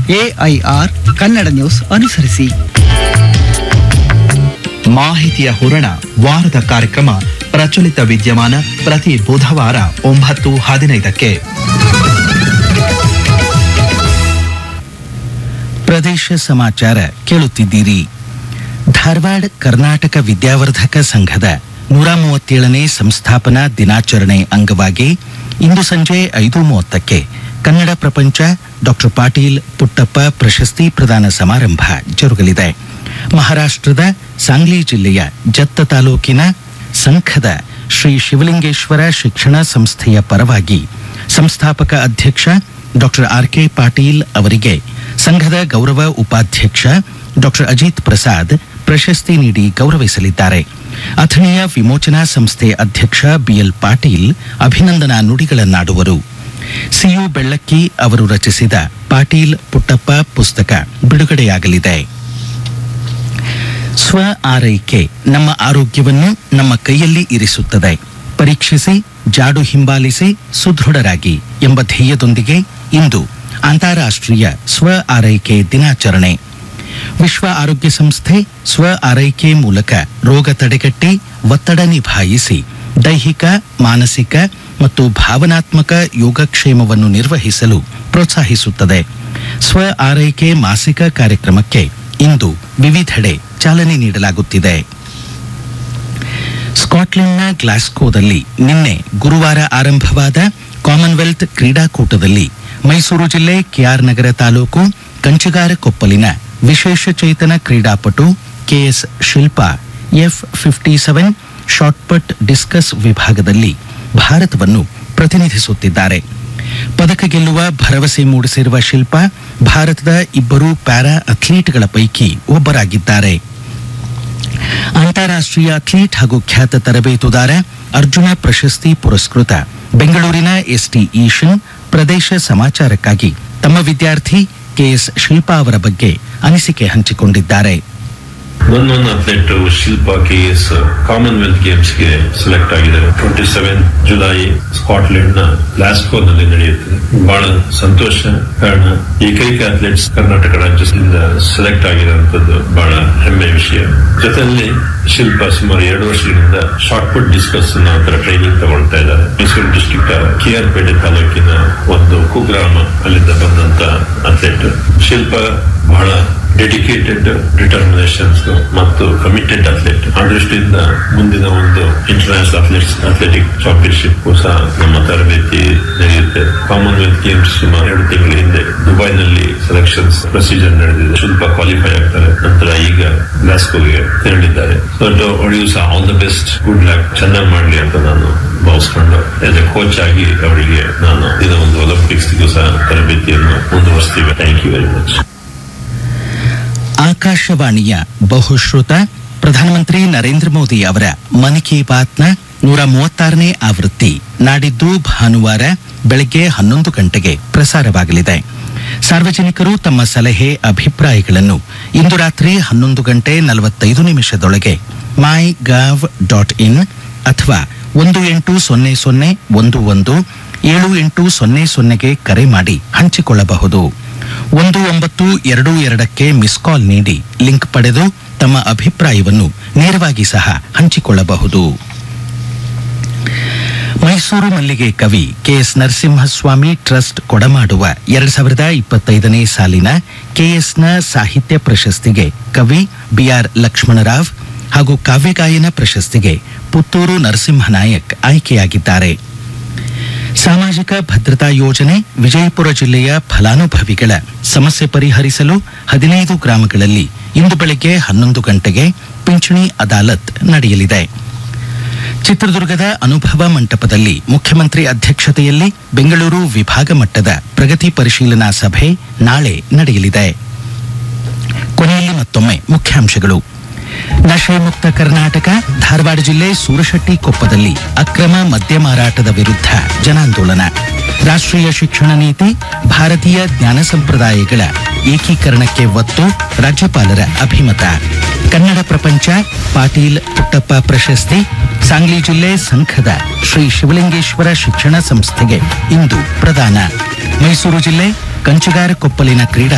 AIR Kannada news ಅನುಸರಿಸಿ ಮಾಹಿತಿಯ ಹೂರಣ ವಾರದ ಕಾರ್ಯಕ್ರಮ ಪ್ರಚಲಿತ ವಿದ್ಯಮಾನ ಪ್ರತಿ ಬುಧವಾರ ಒಂಬತ್ತು ಹದಿನೈದಕ್ಕೆ ಪ್ರದೇಶ ಸಮಾಚಾರ ಕೇಳುತ್ತಿದ್ದೀರಿ ಧಾರವಾಡ ಕರ್ನಾಟಕ ವಿದ್ಯಾವರ್ಧಕ ಸಂಘದ ನೂರ ಮೂವತ್ತೇಳನೇ ಸಂಸ್ಥಾಪನಾ ದಿನಾಚರಣೆ ಅಂಗವಾಗಿ ಇಂದು ಸಂಜೆ ಐದು ಮೂವತ್ತಕ್ಕೆ ಕನ್ನಡ ಪ್ರಪಂಚ ಡಾಕ್ಟರ್ ಪಾಟೀಲ್ ಪುಟ್ಟಪ್ಪ ಪ್ರಶಸ್ತಿ ಪ್ರದಾನ ಸಮಾರಂಭ ಜರುಗಲಿದೆ ಮಹಾರಾಷ್ಟ್ರದ ಸಾಂಗ್ಲಿ ಜಿಲ್ಲೆಯ ಜತ್ತ ತಾಲೂಕಿನ ಸಂಘದ ಶ್ರೀ ಶಿವಲಿಂಗೇಶ್ವರ ಶಿಕ್ಷಣ ಸಂಸ್ಥೆಯ ಪರವಾಗಿ ಸಂಸ್ಥಾಪಕ ಅಧ್ಯಕ್ಷ ಡಾಕ್ಟರ್ ಆರ್ ಕೆ ಪಾಟೀಲ್ ಅವರಿಗೆ ಸಂಘದ ಗೌರವ ಉಪಾಧ್ಯಕ್ಷ ಡಾಕ್ಟರ್ ಅಜಿತ್ ಪ್ರಸಾದ್ ಪ್ರಶಸ್ತಿ ನೀಡಿ ಗೌರವಿಸಲಿದ್ದಾರೆ ಅಥಣಿಯ ವಿಮೋಚನಾ ಸಂಸ್ಥೆ ಅಧ್ಯಕ್ಷ ಬಿಎಲ್ ಪಾಟೀಲ್ ಅಭಿನಂದನಾ ನುಡಿಗಳನ್ನಾಡುವರು ಸಿಯು ಬೆಳ್ಳಕ್ಕಿ ಅವರು ರಚಿಸಿದ ಪಾಟೀಲ್ ಪುಟ್ಟಪ್ಪ ಪುಸ್ತಕ ಬಿಡುಗಡೆಯಾಗಲಿದೆ ಸ್ವ ಆರೈಕೆ ನಮ್ಮ ಆರೋಗ್ಯವನ್ನು ನಮ್ಮ ಕೈಯಲ್ಲಿ ಇರಿಸುತ್ತದೆ ಪರೀಕ್ಷಿಸಿ ಜಾಡು ಹಿಂಬಾಲಿಸಿ ಸುದೃಢರಾಗಿ ಎಂಬ ಧ್ಯೇಯದೊಂದಿಗೆ ಇಂದು ಅಂತಾರಾಷ್ಟ್ರೀಯ ಸ್ವ ಆರೈಕೆ ದಿನಾಚರಣೆ ವಿಶ್ವ ಆರೋಗ್ಯ ಸಂಸ್ಥೆ ಸ್ವ ಆರೈಕೆ ಮೂಲಕ ರೋಗ ತಡೆಗಟ್ಟಿ ಒತ್ತಡ ನಿಭಾಯಿಸಿ ದೈಹಿಕ ಮಾನಸಿಕ ಮತ್ತು ಭಾವನಾತ್ಮಕ ಯೋಗಕ್ಷೇಮವನ್ನು ನಿರ್ವಹಿಸಲು ಪ್ರೋತ್ಸಾಹಿಸುತ್ತದೆ ಸ್ವ ಆರೈಕೆ ಮಾಸಿಕ ಕಾರ್ಯಕ್ರಮಕ್ಕೆ ಇಂದು ವಿವಿಧೆಡೆ ಚಾಲನೆ ನೀಡಲಾಗುತ್ತಿದೆ ಸ್ಕಾಟ್ಲೆಂಡ್ನ ಗ್ಲಾಸ್ಕೋದಲ್ಲಿ ನಿನ್ನೆ ಗುರುವಾರ ಆರಂಭವಾದ ಕಾಮನ್ವೆಲ್ತ್ ಕ್ರೀಡಾಕೂಟದಲ್ಲಿ ಮೈಸೂರು ಜಿಲ್ಲೆ ಕೆಆರ್ ನಗರ ತಾಲೂಕು ಕಂಚಿಗಾರಕೊಪ್ಪಲಿನ ವಿಶೇಷ ಚೇತನ ಕ್ರೀಡಾಪಟು K S Shilpa F fifty seven shot put discus ವಿಭಾಗದಲ್ಲಿ ಭಾರತವನ್ನು ಪ್ರತಿನಿಧಿಸುತ್ತಿದ್ದಾರೆ ಪದಕ ಗೆಲ್ಲುವ ಭರವಸೆ ಮೂಡಿಸಿರುವ ಶಿಲ್ಪಾ ಭಾರತದ ಇಬ್ಬರು ಪ್ಯಾರಾ ಅಥ್ಲೀಟ್ಗಳ ಪೈಕಿ ಒಬ್ಬರಾಗಿದ್ದಾರೆ ಅಂತಾರಾಷ್ಟ್ರೀಯ ಅಥ್ಲೀಟ್ ಹಾಗೂ ಖ್ಯಾತ ತರಬೇತುದಾರ ಅರ್ಜುನ ಪ್ರಶಸ್ತಿ ಪುರಸ್ಕೃತ ಬೆಂಗಳೂರಿನ ಎಸ್ಟಿ ಈಶನ್ ಪ್ರದೇಶ ಸಮಾಚಾರಕ್ಕಾಗಿ ತಮ್ಮ ವಿದ್ಯಾರ್ಥಿ ಕೆಎಸ್ ಶಿಲ್ಪಾ ಅವರ ಬಗ್ಗೆ ಅನಿಸಿಕೆ ಹಂಚಿಕೊಂಡಿದ್ದಾರೆ ನನ್ನೊಂದು athlete Shilpa K S Commonwealth Games ಗೆ ಸೆಲೆಕ್ಟ್ ಆಗಿದ್ದಾರೆ ಟ್ವೆಂಟಿ ಸೆವೆನ್ ಜುಲೈ ಸ್ಕಾಟ್ಲೆಂಡ್ ನ ಗ್ಲಾಸ್ಕೋ ನಲ್ಲಿ ನಡೆಯುತ್ತದೆ ಬಹಳ ಸಂತೋಷ ಕಾರಣ ಏಕೈಕ ಅಥ್ಲೆಟ್ಸ್ ಕರ್ನಾಟಕ ರಾಜ್ಯದಿಂದ ಸೆಲೆಕ್ಟ್ ಆಗಿರುವಂತದ್ದು ಬಹಳ ಹೆಮ್ಮೆ ವಿಷಯ ಜೊತೆಯಲ್ಲಿ ಶಿಲ್ಪಾ ಸುಮಾರು ಎರಡು ವರ್ಷಗಳಿಂದ ಶಾರ್ಟ್ ಪುಟ್ ಡಿಸ್ಕಸ್ ತರ ಟ್ರೈನಿಂಗ್ ತಗೊಳ್ತಾ ಇದ್ದಾರೆ ಮೈಸೂರು ಡಿಸ್ಟ್ರಿಕ್ಟ್ ಕೆ ಆರ್ ಪೇಟೆ ತಾಲೂಕಿನ ಒಂದು ಕುಗ್ರಾಮ ಅಲ್ಲಿಂದ ಬಂದಂತ ಅಥ್ಲೆಟ್ ಶಿಲ್ಪಾ ಬಹಳ ಡೆಡಿಕೇಟೆಡ್ ಡಿಟರ್ಮಿನೇಷನ್ಸ್ ಮತ್ತು ಕಮಿಟೆಡ್ ಅಥ್ಲೆಟ್ ಆ ದೃಷ್ಟಿಯಿಂದ ಮುಂದಿನ ಒಂದು ಇಂಟರ್ನ್ಯಾಷನಲ್ ಅಥ್ಲೆಟ್ಸ್ ಅಥ್ಲೆಟಿಕ್ ಚಾಂಪಿಯನ್ಶಿಪ್ ಸಹ ನಮ್ಮ ತರಬೇತಿ ನಡೆಯುತ್ತೆ ಕಾಮನ್ವೆಲ್ತ್ ಗೇಮ್ಸ್ ಸುಮಾರು ಎರಡು ತಿಂಗಳ ಹಿಂದೆ ದುಬೈನಲ್ಲಿ ಸೆಲೆಕ್ಷನ್ಸ್ ಪ್ರೊಸೀಜರ್ ನಡೆದಿದೆ ಶಿಲ್ಪ ಕ್ವಾಲಿಫೈ ಆಗ್ತಾರೆ ನಂತರ ಈಗ ಗ್ಲಾಸ್ಕೋಗೆ ತೆರಳಿದ್ದಾರೆ ಅವಳಿಗೂ ಸಹ all the best good luck ಚೆನ್ನಾಗಿ ಮಾಡ್ಲಿ ಅಂತ ನಾನು ಭಾವಿಸ್ಕೊಂಡು ಆಸ್ ಎ ಕೋಚ್ ಆಗಿ ಅವರಿಗೆ ನಾನು ದಿನ ಒಂದು ಒಲಿಂಪಿಕ್ಸ್ಗೂ ಸಹ ತರಬೇತಿಯನ್ನು ಮುಂದುವರಿಸ್ತೀವಿ ಥ್ಯಾಂಕ್ ಯು ವೆರಿ ಮಚ್ ಆಕಾಶವಾಣಿಯ ಬಹುಶ್ರುತ ಪ್ರಧಾನಮಂತ್ರಿ ನರೇಂದ್ರ ಮೋದಿ ಅವರ ಮನ್ ಕಿ ಬಾತ್ನ ನೂರ ಮೂವತ್ತಾರನೇ ಆವೃತ್ತಿ ನಾಡಿದ್ದು ಭಾನುವಾರ ಬೆಳಗ್ಗೆ ಹನ್ನೊಂದು ಗಂಟೆಗೆ ಪ್ರಸಾರವಾಗಲಿದೆ ಸಾರ್ವಜನಿಕರು ತಮ್ಮ ಸಲಹೆ ಅಭಿಪ್ರಾಯಗಳನ್ನು ಇಂದು ರಾತ್ರಿ ಹನ್ನೊಂದು ಗಂಟೆ ನಲವತ್ತೈದು ನಿಮಿಷದೊಳಗೆ ಮೈ ಗವ್ ಡಾಟ್ ಇನ್ ಅಥವಾ ಒಂದು ಎಂಟು ಸೊನ್ನೆ ಸೊನ್ನೆ ಒಂದು ಒಂದು ಏಳು ಎಂಟು ಸೊನ್ನೆ ಸೊನ್ನೆಗೆ ಕರೆ ಮಾಡಿ ಹಂಚಿಕೊಳ್ಳಬಹುದು ಒಂದು ಒಂಬತ್ತು ಎರಡು ಎರಡಕ್ಕೆ ಮಿಸ್ ಕಾಲ್ ನೀಡಿ ಲಿಂಕ್ ಪಡೆದು ತಮ್ಮ ಅಭಿಪ್ರಾಯವನ್ನು ನೇರವಾಗಿ ಸಹ ಹಂಚಿಕೊಳ್ಳಬಹುದು ಮೈಸೂರು ಮಲ್ಲಿಗೆ ಕವಿ ಕೆಎಸ್ ನರಸಿಂಹಸ್ವಾಮಿ ಟ್ರಸ್ಟ್ ಕೊಡಮಾಡುವ ಎರಡ್ ಸಾವಿರದ ಇಪ್ಪತ್ತೈದನೇ ಸಾಲಿನ ಕೆಎಸ್ನ ಸಾಹಿತ್ಯ ಪ್ರಶಸ್ತಿಗೆ ಕವಿ ಬಿಆರ್ ಲಕ್ಷ್ಮಣರಾವ್ ಹಾಗೂ ಕಾವ್ಯಗಾಯನ ಪ್ರಶಸ್ತಿಗೆ ಪುತ್ತೂರು ನರಸಿಂಹನಾಯಕ್ ಆಯ್ಕೆಯಾಗಿದ್ದಾರೆ ಸಾಮಾಜಿಕ ಭದ್ರತಾ ಯೋಜನೆ ವಿಜಯಪುರ ಜಿಲ್ಲೆಯ ಫಲಾನುಭವಿಗಳ ಸಮಸ್ಯೆ ಪರಿಹರಿಸಲು ಹದಿನೈದು ಗ್ರಾಮಗಳಲ್ಲಿ ಇಂದು ಬೆಳಗ್ಗೆ ಹನ್ನೊಂದು ಗಂಟೆಗೆ ಪಿಂಚಣಿ ಅದಾಲತ್ ನಡೆಯಲಿದೆ ಚಿತ್ರದುರ್ಗದ ಅನುಭವ ಮಂಟಪದಲ್ಲಿ ಮುಖ್ಯಮಂತ್ರಿ ಅಧ್ಯಕ್ಷತೆಯಲ್ಲಿ ಬೆಂಗಳೂರು ವಿಭಾಗ ಮಟ್ಟದ ಪ್ರಗತಿ ಪರಿಶೀಲನಾ ಸಭೆ ನಾಳೆ ನಡೆಯಲಿದೆ ಕೊನೆಯಲ್ಲಿ ಮತ್ತೊಮ್ಮೆ ಮುಖ್ಯಾಂಶಗಳು ನಶೆ ಮುಕ್ತ ಕರ್ನಾಟಕ ಧಾರವಾಡ ಜಿಲ್ಲೆ ಸೂರಶೆಟ್ಟಿ ಕೊಪ್ಪದಲ್ಲಿ ಅಕ್ರಮ ಮದ್ಯ ಮಾರಾಟದ ವಿರುದ್ಧ ಜನಾಂದೋಲನ ರಾಷ್ಟ್ರೀಯ ಶಿಕ್ಷಣ ನೀತಿ ಭಾರತೀಯ ಜ್ಞಾನ ಸಂಪ್ರದಾಯಗಳ ಏಕೀಕರಣಕ್ಕೆ ಒತ್ತು ರಾಜ್ಯಪಾಲರ ಅಭಿಮತ ಕನ್ನಡ ಪ್ರಪಂಚ ಪಾಟೀಲ್ ಪುಟ್ಟಪ್ಪ ಪ್ರಶಸ್ತಿ ಸಾಂಗ್ಲಿ ಜಿಲ್ಲೆ ಸಂಘದ ಶ್ರೀ ಶಿವಲಿಂಗೇಶ್ವರ ಶಿಕ್ಷಣ ಸಂಸ್ಥೆಗೆ ಇಂದು ಪ್ರದಾನ ಮೈಸೂರು ಜಿಲ್ಲೆ ಕಂಚಿಗಾರ ಕೊಪ್ಪಲಿನ ಕ್ರೀಡಾ